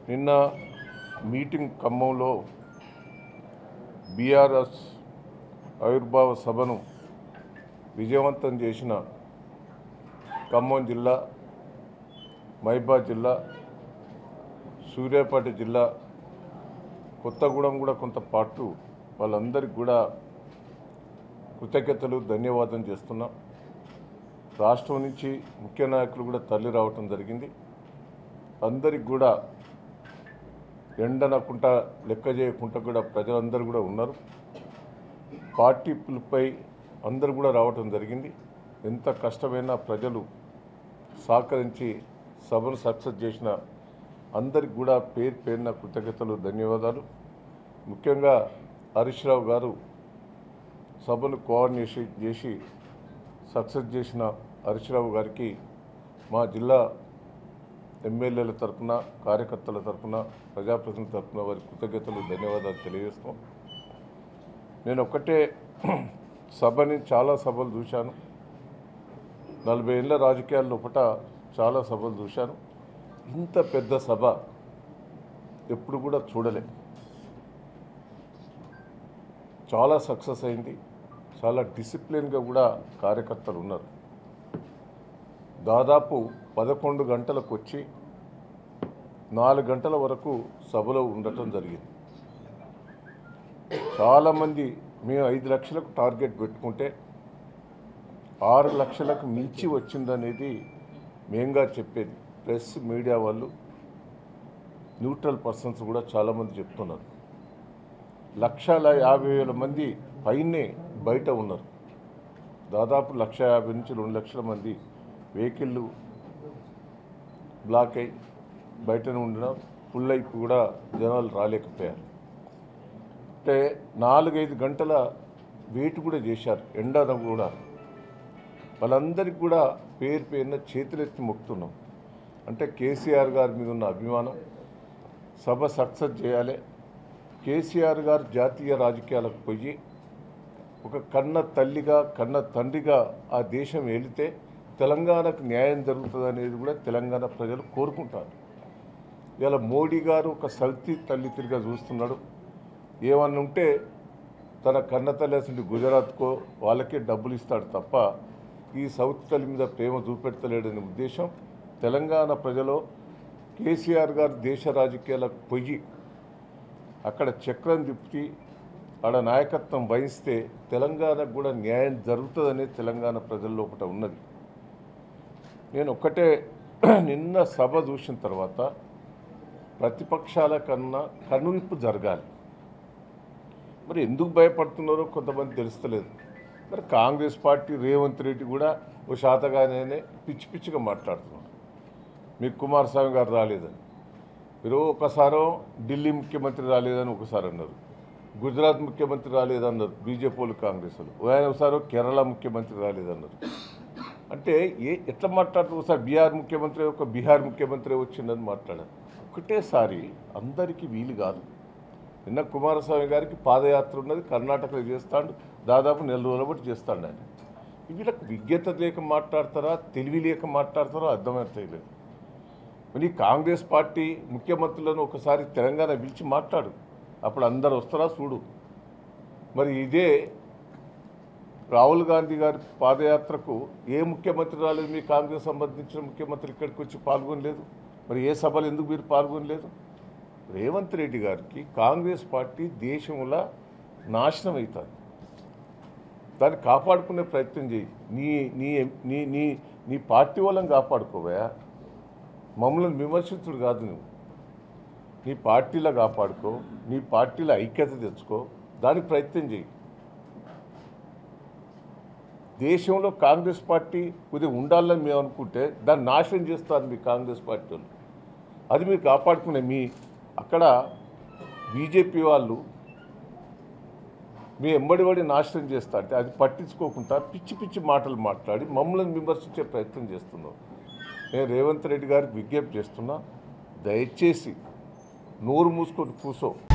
నిన్న మీటింగ్ ఖమ్మంలో బీఆర్ఎస్ ఆవిర్భావ సభను విజయవంతం చేసిన ఖమ్మం జిల్లా మైబా జిల్లా సూర్యాపేట జిల్లా కొత్తగూడెం కూడా కొంత పాటు వాళ్ళందరికీ కూడా కృతజ్ఞతలు ధన్యవాదం చేస్తున్నాం రాష్ట్రం నుంచి ముఖ్య నాయకులు కూడా తరలి రావటం జరిగింది అందరికి కూడా ఎండనకుండా లెక్క చేయకుండా కూడా ప్రజలందరూ కూడా ఉన్నారు పార్టీ పిలుపుపై అందరూ కూడా రావటం జరిగింది ఎంత కష్టమైనా ప్రజలు సహకరించి సభను సక్సెస్ చేసిన అందరికి కూడా పేరు పేరున కృతజ్ఞతలు ధన్యవాదాలు ముఖ్యంగా హరీష్ రావు గారు సభను కోఆర్డినేషన్ చేసి సక్సెస్ చేసిన హరీష్ రావు గారికి మా జిల్లా ఎమ్మెల్యేల తరపున కార్యకర్తల తరపున ప్రజాప్రతినిధుల తరపున వారి కృతజ్ఞతలు ధన్యవాదాలు తెలియజేస్తాం నేను ఒక్కటే సభని చాలా సభలు చూశాను నలభై ఏళ్ళ రాజకీయాల లోపల చాలా సభలు చూశాను ఇంత పెద్ద సభ ఎప్పుడు కూడా చూడలే చాలా సక్సెస్ అయింది చాలా డిసిప్లిన్గా కూడా కార్యకర్తలు ఉన్నారు దాదాపు పదకొండు గంటలకు వచ్చి నాలుగు గంటల వరకు సభలో ఉండటం జరిగింది చాలామంది మేము ఐదు లక్షలకు టార్గెట్ పెట్టుకుంటే ఆరు లక్షలకు మించి వచ్చిందనేది మేంగా చెప్పేది ప్రెస్ మీడియా వాళ్ళు న్యూట్రల్ పర్సన్స్ కూడా చాలామంది చెప్తున్నారు లక్షల యాభై వేల మంది పైనే బయట ఉన్నారు దాదాపు లక్ష యాభై నుంచి రెండు లక్షల మంది వెహికల్లు బ్లాక్ అయి బయటనే ఉండిన ఫుల్ అయిపోయి కూడా జనాలు రాలేకపోయారు అంటే నాలుగైదు గంటల వెయిట్ కూడా చేశారు ఎండన కూడా వాళ్ళందరికీ కూడా పేరు పేరున చేతులెత్తి మొక్కుతున్నాం అంటే కేసీఆర్ గారి మీద ఉన్న అభిమానం సభ సక్సెస్ చేయాలి కేసీఆర్ గారు జాతీయ రాజకీయాలకు పోయి ఒక కన్న తల్లిగా కన్న తండ్రిగా ఆ దేశం వెళితే తెలంగాణకు న్యాయం జరుగుతుంది అనేది కూడా తెలంగాణ ప్రజలు కోరుకుంటారు ఇలా మోడీ గారు ఒక సల్తి తల్లి తిరిగా చూస్తున్నాడు ఏమన్నా ఉంటే తన కన్న తల్లి అసలు గుజరాత్కో వాళ్ళకే డబ్బులు ఇస్తాడు తప్ప ఈ సౌత్ తల్లి మీద ప్రేమ చూపెడతలేడనే ఉద్దేశం తెలంగాణ ప్రజలు కేసీఆర్ గారు దేశ రాజకీయాలకు పొయ్యి అక్కడ చక్రం తిప్పి ఆడ నాయకత్వం వహిస్తే తెలంగాణకు కూడా న్యాయం జరుగుతుందనే తెలంగాణ ప్రజల లోపల ఉన్నది నేను ఒక్కటే నిన్న సభ చూసిన తర్వాత ప్రతిపక్షాల కన్నా కనువిప్పు జరగాలి మరి ఎందుకు భయపడుతున్నారో కొంతమంది తెలుస్తలేదు మరి కాంగ్రెస్ పార్టీ రేవంత్ రెడ్డి కూడా ఓ శాతగానే పిచ్చి పిచ్చిగా మాట్లాడుతున్నాడు మీకు కుమారస్వామి గారు రాలేదని మీరు ఒకసారో ఢిల్లీ ముఖ్యమంత్రి రాలేదని ఒకసారి అన్నారు గుజరాత్ ముఖ్యమంత్రి రాలేదన్నారు బీజేపీ వాళ్ళు కాంగ్రెస్ వాళ్ళు ఆయన ఒకసారి కేరళ ముఖ్యమంత్రి రాలేదన్నారు అంటే ఏ ఎట్లా మాట్లాడుతూ ఒకసారి బీహార్ ముఖ్యమంత్రి ఒక బీహార్ ముఖ్యమంత్రి వచ్చిందని మాట్లాడారు ఒకటేసారి అందరికీ వీలు కాదు నిన్న కుమారస్వామి గారికి పాదయాత్ర ఉన్నది కర్ణాటకలో చేస్తాడు దాదాపు నెల రోజుల బట్టి చేస్తాడు ఆయన వీళ్ళకి విజ్ఞత లేక మాట్లాడతారా తెలివి లేక మాట్లాడతారో అర్థమవుతాయి మరి కాంగ్రెస్ పార్టీ ముఖ్యమంత్రులను ఒకసారి తెలంగాణ పిలిచి మాట్లాడు అప్పుడు అందరు వస్తారా చూడు మరి ఇదే రాహుల్ గాంధీ గారి పాదయాత్రకు ఏ ముఖ్యమంత్రి రాలేదు మీ కాంగ్రెస్ సంబంధించిన ముఖ్యమంత్రి ఇక్కడికి వచ్చి పాల్గొనలేదు మరి ఏ సభలు ఎందుకు మీరు పాల్గొనలేదు రేవంత్ రెడ్డి గారికి కాంగ్రెస్ పార్టీ దేశంలో నాశనం అవుతుంది దాన్ని కాపాడుకునే ప్రయత్నం చేయి నీ నీ నీ నీ నీ పార్టీ వాళ్ళని కాపాడుకోవా మమ్మల్ని విమర్శించుడు కాదు నువ్వు నీ పార్టీలో కాపాడుకో నీ పార్టీలో ఐక్యత తెచ్చుకో దానికి ప్రయత్నం చేయి దేశంలో కాంగ్రెస్ పార్టీ కొద్దిగా ఉండాలని మేము అనుకుంటే దాన్ని నాశనం చేస్తారు మీ కాంగ్రెస్ పార్టీ వాళ్ళు అది మీరు కాపాడుకునే మీ అక్కడ బీజేపీ వాళ్ళు మీ ఎంబడిబడి నాశనం చేస్తా అంటే అది పట్టించుకోకుండా పిచ్చి పిచ్చి మాటలు మాట్లాడి మమ్మల్ని విమర్శించే ప్రయత్నం చేస్తున్నాం నేను రేవంత్ రెడ్డి గారికి విజ్ఞప్తి చేస్తున్నా దయచేసి నోరు మూసుకొని కూసో